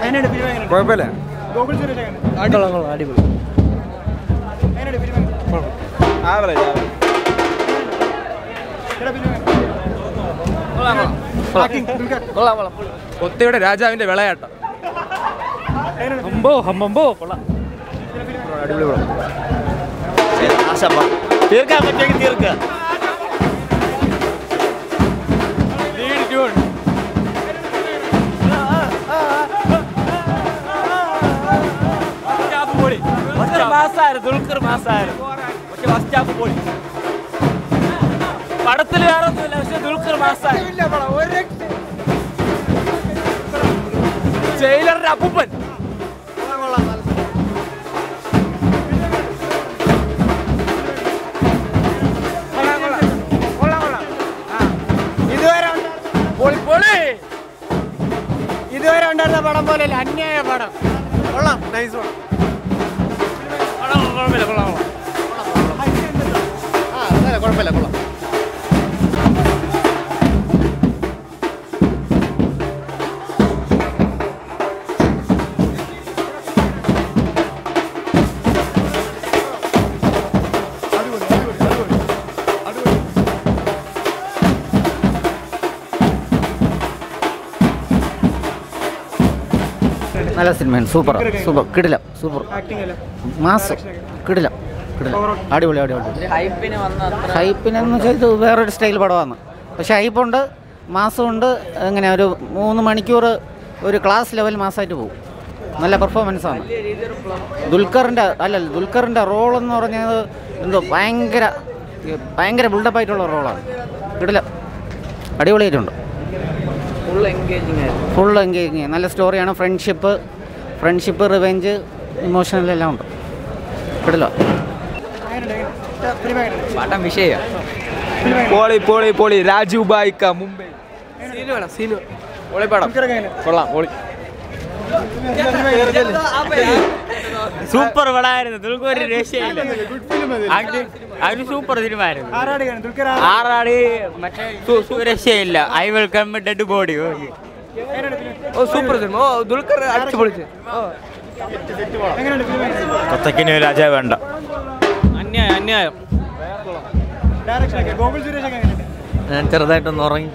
എങ്ങനെയുണ്ട് ഫിലിം എങ്ങനെയുണ്ട് കുഴപ്പമില്ല ഗോകുൽ സുരേഷ് എങ്ങനെയുണ്ട് അടിപൊളി എങ്ങനെയുണ്ട് ഫിലിം എങ്ങനെയുണ്ട് ആവറേജ് എടാ ഫിലിം എങ്ങനെയുണ്ട് Acting, ദുൽഖർ. കൊത്തയുടെ രാജാവിന്റെ വിളയാട്ടം എങ്ങനെയുണ്ട് ഹമ്പോ ഹമ്പോ കൊള്ളാം അടിപൊളി പടം തീർക്കാൻ പറ്റുമെങ്കിൽ തീർക്കുക ദുൽഖർ മാസായിരുന്നു പക്ഷെ ഫസ്റ്റ് ഹാഫ് പൊളി പടത്തിൽ വേറെ ഒന്നുമില്ല പക്ഷെ ദുൽഖർ മാസായിരുന്നു ജയിലറിന്റെ അപ്പൂപ്പൻ ഇതുവരെ പൊളി പൊളി ഇതുവരെ ഉണ്ടായിരുന്ന പടം പോലെ അന്യായ പടം കൊള്ളാം നൈസ് പടം കൊള്ളാം കുഴപ്പമില്ല കൊള്ളാം കൊള്ളാം കുഴപ്പമില്ല കൊള്ളാം നല്ല സിനിമയാണ് സൂപ്പർ സൂപ്പർ കിടിലം സൂപ്പർ ആക്ടിംഗ് അല്ലേ മാസം കിടിലം കിടിലം അടിപൊളി അടിപൊളി ഹൈപ്പിന് വന്ന അത്ര ഹൈപ്പിനെന്ന് വെച്ചാൽ ഇത് വേറൊരു സ്റ്റൈൽ പടമാണ് പക്ഷേ ഹൈപ്പുണ്ട് മാസമുണ്ട് എങ്ങനെ ഒരു മൂന്ന് മണിക്കൂർ ഒരു ക്ലാസ് ലെവൽ മാസമായിട്ട് പോകും നല്ല പെർഫോമൻസാണ് ദുൽഖറിൻ്റെ അല്ലല്ല ദുൽഖറിൻ്റെ റോൾ എന്ന് പറഞ്ഞത് എന്തോ ഭയങ്കര ഭയങ്കര ബിൽഡപ്പ് ആയിട്ടുള്ള റോളാണ് കിടിലം അടിപൊളിയായിട്ടുണ്ട് ഫുൾ എൻഗേജിങ് ആയിരുന്നു ഫുൾ എൻഗേജിങ് നല്ല സ്റ്റോറിയാണ് ഫ്രണ്ട്ഷിപ്പ് ഫ്രണ്ട്ഷിപ്പ് റിവെഞ്ച് ഇമോഷണൽ എല്ലാം ഉണ്ട് കിടിലോ എങ്ങനെയുണ്ട് ഫിലിം എങ്ങനെയുണ്ട് പടം വിഷയ പോളി പോളി പോളി രാജു ബായിക്ക മുംബൈ പൊളി പടം ദുൽഖർ എങ്ങനെയുണ്ട് കൊള്ളാം പൊളി സൂപ്പർ പടമായിരുന്നു ദുൽഖർ ഒരു രക്ഷയില്ല ഗുഡ് ഫിലിം അത് അതിന് സൂപ്പർ സിനിമയായിരുന്നു ആരാടിയാണ് ദുൽഖർ ആറാടി മറ്റേ സു- സു- രക്ഷയില്ല ഐ വെൽക്കം ഡെഡ് ബോഡി എങ്ങനെയുണ്ട് film oh super cinema oh Dulquer അടിച്ചു പൊളിച്ച് എങ്ങനെയുണ്ട് ഫിലിം എങ്ങനെയുണ്ട് കൊത്തക്കിന് രാജാവ് വേണ്ട അന്യായം അന്യായം ഡയറക്ഷൻ ഒക്കെ ഗോകുൽ സുരേഷ് ഒക്കെ എങ്ങനെയുണ്ട് ഞാൻ ചെറുതായിട്ടൊന്ന് ഉറങ്ങി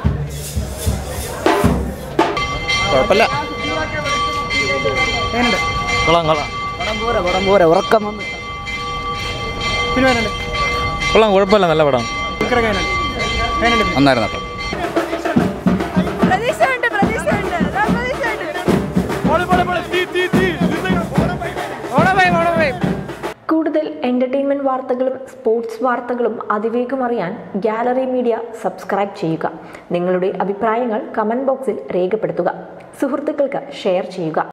കുഴപ്പമില്ല എങ്ങനെയുണ്ട് കൊള്ളാം കൊള്ളാം പടം പോരാ പടം പോരാ ഉറക്കം വന്ന് ഫിലിം എങ്ങനെയുണ്ട് കൊള്ളാം കുഴപ്പമില്ല നല്ല പടം ദുൽഖർ ഒക്കെ എങ്ങനെയുണ്ട് എങ്ങനെയുണ്ട് ഫിലിം നന്നായിരുന്നു കേട്ടോ പ്രതീക്ഷയുണ്ട് പ്രതീക്ഷയുണ്ട് ദാ പ്രതീക്ഷയുണ്ട് കൂടുതൽ എന്റർടൈൻമെന്റ് വാർത്തകളും സ്പോർട്സ് വാർത്തകളും അതിവേഗം അറിയാൻ ഗാലറി മീഡിയ സബ്സ്ക്രൈബ് ചെയ്യുക നിങ്ങളുടെ അഭിപ്രായങ്ങൾ കമന്റ് ബോക്സിൽ രേഖപ്പെടുത്തുക സുഹൃത്തുക്കൾക്ക് ഷെയർ ചെയ്യുക